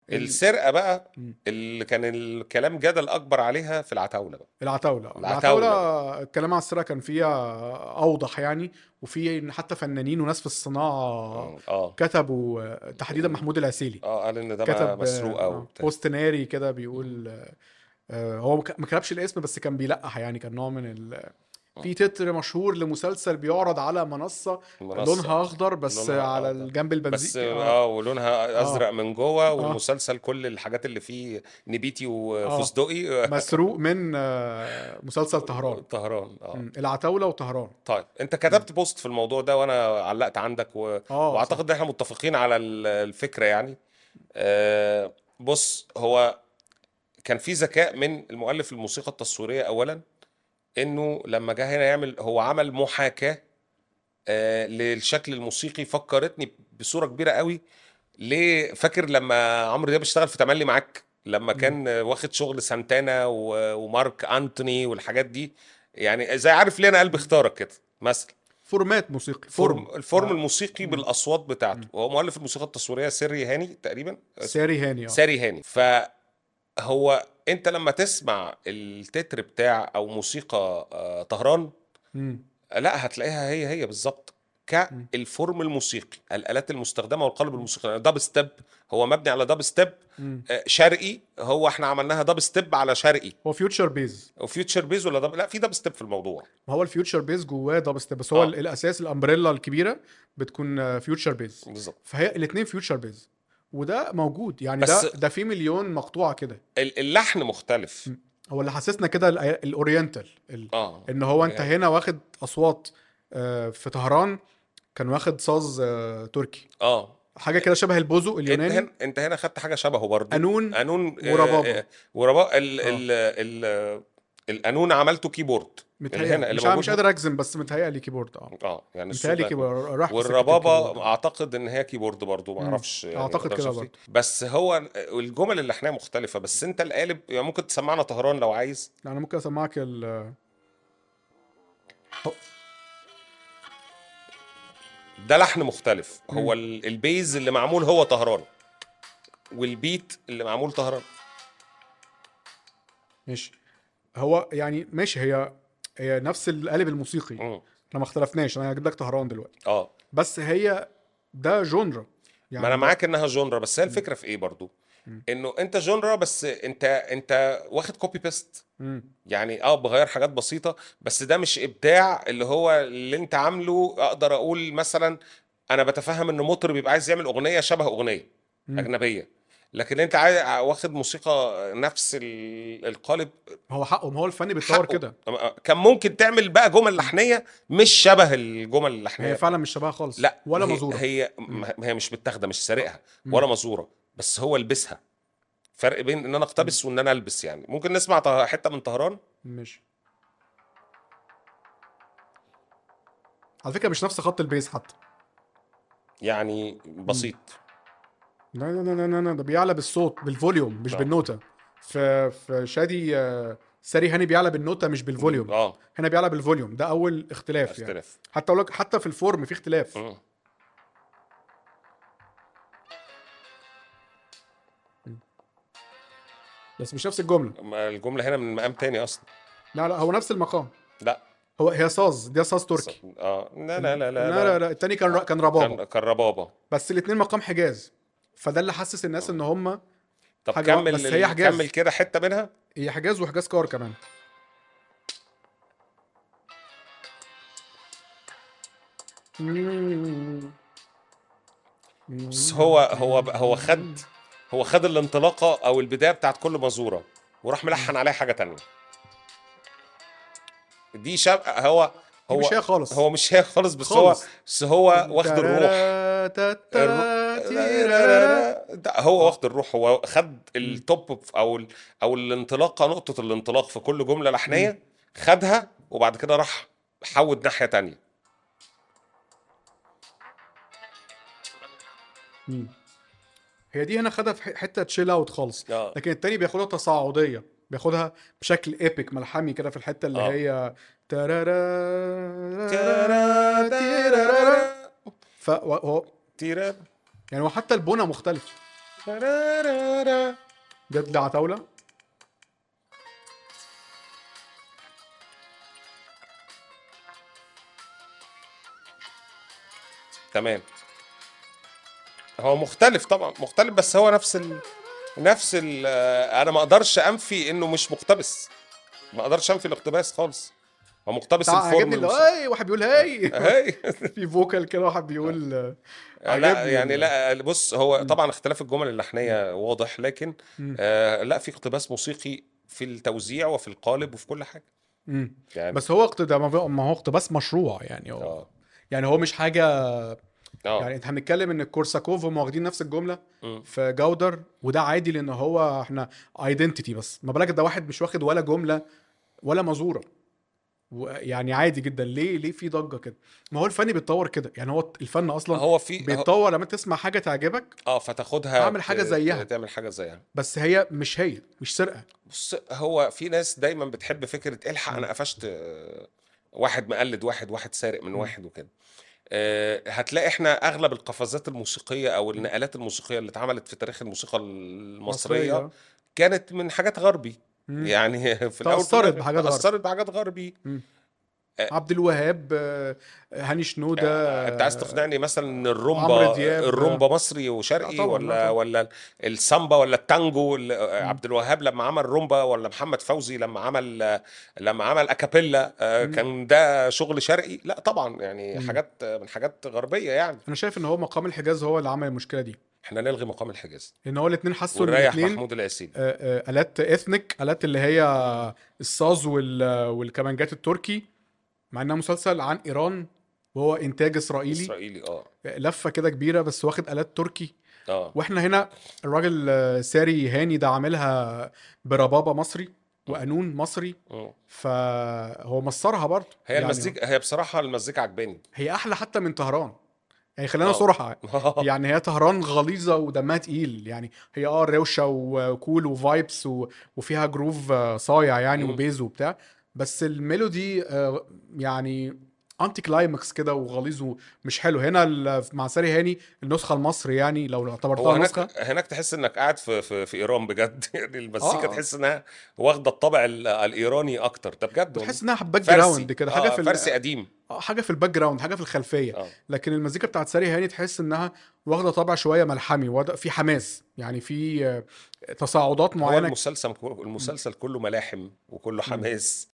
ال- السرقه بقى مم. اللي كان الكلام جدل اكبر عليها في العتاوله بقى العتاولة العتاولة. العتاولة الكلام على السرقة كان فيها أوضح يعني وفي حتى فنانين وناس في الصناعة اه كتبوا آه، تحديدا محمود العسيلي اه قال ان ده كتب مسروقه آه، وبتاع بوست ناري كده بيقول آه، آه، هو ما ك- ما كتبش الاسم بس كان بيلقح يعني كان نوع من ال في تتر مشهور لمسلسل بيعرض على منصة منصة. لونها أخضر بس لونها على أخضر. الجنب بس البنزين اه ولونها ازرق من جوه آه. والمسلسل كل الحاجات اللي فيه نبيتي وفستقي مسروق من آه، مسلسل طهران طهران اه مم، العتاولة وطهران طيب انت كتبت بوست في الموضوع ده وانا علقت عندك و... اه واعتقد ان احنا متفقين على ال- الفكره يعني آه بص هو كان في ذكاء من المؤلف الموسيقى التصويريه اولا انه لما جه هنا يعمل هو عمل محاكاه آه للشكل الموسيقي فكرتني بصوره كبيره قوي ليه فاكر لما عمرو دياب اشتغل في تملي معاك لما كان آه، واخد شغل سانتانا و- ومارك انتوني والحاجات دي يعني زي عارف ليه انا قلبي اختارك كده مثلا فورمات موسيقي فورم الفورم آه. الموسيقي بالاصوات بتاعته وهو مؤلف الموسيقى التصويريه سري هاني تقريبا ساري هاني اه ساري هاني فهو انت لما تسمع التتر بتاع او موسيقى آه، طهران مم. لا هتلاقيها هي هي بالظبط كالفورم الموسيقي الالات المستخدمه والقالب الموسيقي دب ستيب هو مبني على دب ستيب مم. آه، شرقي هو احنا عملناها دب ستيب على شرقي هو فيوتشر بيز وفيوتشر بيز ولا دب لا في دب ستيب في الموضوع ما هو الفيوتشر بيز جواه دبل ستيب بس هو آه. ال- الاساس الامبريلا الكبيره بتكون فيوتشر بيز بالظبط فهي الاثنين فيوتشر بيز وده موجود يعني بس- ده ده في مليون مقطوعه كده ال- اللحن مختلف هو اللي حسسنا كده ال- الاورينتال ال- اه ان هو انت يعني- هنا واخد اصوات آه، في طهران كان واخد صاز آه، تركي اه حاجه كده شبه البوزو انت اليوناني هنا انت هنا خدت حاجه شبهه برضه قانون قانون آه، وربابة. آه، وربابة ال آه. ال ال القانون عملته كيبورد اللي هنا متهيألي اللي مش, عا- موجود مش قادر اجزم بس متهيألي كيبورد اه اه يعني الصوت متهيألي ده- كيبورد راح في سكة والربابه الكيبورد. اعتقد ان هي كيبورد برضو ما مم. اعرفش يعني أعتقد ما أقدرش كده أفتي. برضو. بس هو الجمل اللحنيه مختلفه بس انت القالب يعني ممكن تسمعنا طهران لو عايز انا ممكن اسمعك ال هو- ده لحن مختلف هو ال- البيز اللي معمول هو طهران والبيت اللي معمول طهران ماشي هو يعني ماشي هي هي نفس القالب الموسيقي مم. احنا ما اختلفناش انا هجيب لك طهران دلوقتي اه بس هي ده جونرا يعني ما انا ده- معاك انها جونرا بس هي الفكره في ايه برضو انه انت جونرا بس انت انت واخد كوبي بيست مم. يعني اه بغير حاجات بسيطه بس ده مش ابداع اللي هو اللي انت عامله اقدر اقول مثلا انا بتفهم ان مطرب بيبقى عايز يعمل اغنيه شبه اغنيه مم. اجنبيه لكن انت عايز واخد موسيقى نفس ال- القالب هو حقه ما هو الفن بيتطور حقه. كده كان ممكن تعمل بقى جمل لحنيه مش شبه الجمل اللحنيه هي فعلا مش شبهها خالص لا ولا هي مزوره هي ما هي مش متاخده مش سارقها ولا مزوره بس هو لبسها فرق بين ان انا اقتبس وان انا البس يعني ممكن نسمع طه- حته من طهران مش على فكره مش نفس خط البيز حتى يعني بسيط لا لا لا لا لا ده بيعلى بالصوت بالفوليوم مش آه. بالنوتة في في شادي آه، ساري هاني بيعلى بالنوتة مش بالفوليوم اه هنا بيعلى بالفوليوم ده اول اختلاف يعني اختلاف حتى اقول لك حتى في الفورم في اختلاف مم. بس مش نفس الجمله ما الجمله هنا من مقام تاني اصلا لا لا هو نفس المقام لا هو هي صاز ده صاز تركي اه لا لا لا لا لا لا, لا. التاني كان كان ربابه كان كان ربابه بس الاثنين مقام حجاز فده اللي حسس الناس ان هم طب حاجة كمل بس هي حجاز. كمل كده حته منها هي حجاز وحجاز كار كمان بس هو هو هو خد هو خد الانطلاقه او البدايه بتاعت كل مزوره وراح ملحن عليها حاجه تانية دي شاب هو دي هو مش هي خالص هو مش هي خالص بس خالص. هو بس هو واخد الروح ده هو واخد الروح هو خد التوب او ال- او الانطلاقه نقطه الانطلاق في كل جمله لحنيه خدها وبعد كده راح حود ناحيه تانية هي دي هنا خدها في ح- حته تشيل اوت خالص اه لكن التاني بياخدها تصاعديه بياخدها بشكل ايبك ملحمي كده في الحته اللي آه. هي تارارا تيرارا ف هو تيرا يعني هو حتى البنى مختلف ترارارا. جت لي عتاوله تمام هو مختلف طبعا مختلف بس هو نفس ال... نفس ال... آه، انا ما اقدرش انفي انه مش مقتبس ما اقدرش انفي الاقتباس خالص هو مقتبس بتاع الفورم عجبني اللي هو الموسيقى. اي واحد بيقول هاي هي في فوكال كده واحد بيقول آه، لا عجبني يعني ال- لا بص هو طبعا اختلاف الجمل اللحنيه واضح لكن مم. آه لا في اقتباس موسيقي في التوزيع وفي القالب وفي كل حاجه مم. يعني بس هو اقتدا ما هو اقتباس مشروع يعني هو اه يعني هو مش حاجه اه يعني انت هنتكلم ان كورساكوف هم واخدين نفس الجمله مم. في جودر وده عادي لان هو احنا ايدنتيتي بس ما بالك ده واحد مش واخد ولا جمله ولا مزوره و- يعني عادي جدا ليه ليه في ضجه كده ما هو الفن بيتطور كده يعني هو الفن اصلا هو في هو- بيتطور لما تسمع حاجه تعجبك اه فتاخدها أعمل حاجة ت- زيها. تعمل حاجه زيها بس هي مش هي مش سرقه بص هو في ناس دايما بتحب فكره الحق انا قفشت آه، واحد مقلد واحد واحد سارق من مم. واحد وكده آه، هتلاقي احنا اغلب القفزات الموسيقيه او النقلات الموسيقيه اللي اتعملت في تاريخ الموسيقى المصريه مصريه كانت من حاجات غربي مم. يعني في الاول وفي تأثرت الآخر بحاجات غربي. تاثرت بحاجات غربي عبد الوهاب آه، هاني شنوده آه، انت عايز تقنعني مثلا ان عمرو الرومبا دياب. الرومبا مصري وشرقي لا طبعاً، ولا لا طبعاً. ولا السامبا ولا التانجو ال- عبد الوهاب لما عمل رومبا ولا محمد فوزي لما عمل لما عمل اكابيلا آه، مم. كان ده شغل شرقي لا طبعا يعني مم. حاجات من حاجات غربيه يعني انا شايف ان هو مقام الحجاز هو اللي عمل المشكله دي احنا نلغي مقام الحجاز لان هو الاثنين حسوا ان ونريح الاثنين محمود العسيلي الات اثنيك الات اللي هي الصاز وال- والكمانجات التركي مع انها مسلسل عن ايران وهو انتاج اسرائيلي اسرائيلي اه لفه كده كبيره بس واخد الات تركي اه واحنا هنا الراجل آه، ساري هاني ده عاملها بربابه مصري وقانون مصري مم. فهو مصرها برضه هي يعني المزيكا هي بصراحه المزيكا عجباني هي احلى حتى من طهران يعني خلينا آه. صراحه يعني هي طهران غليظه ودمها تقيل يعني هي اه روشه وكول وفايبس و... وفيها جروف آه، صايع يعني مم. وبيز وبتاع بس الميلودي آه، يعني انتي كلايمكس كده وغليظ ومش حلو هنا ال- مع ساري هاني النسخه المصري يعني لو هو اعتبرتها نسخه هناك هناك تحس انك قاعد في في, في ايران بجد يعني المزيكا آه. تحس انها واخده الطابع ال- الايراني اكتر ده بجد والله. بتحس انها باك فارسي جراوند كده حاجه آه في ال- فارسي قديم آه، حاجه في الباك جراوند حاجه في الخلفيه اه لكن المزيكا بتاعت ساري هاني تحس انها واخده طابع شويه ملحمي وض- في حماس يعني في آه، تصاعدات هو معينه المسلسل المسلسل كله ملاحم وكله حماس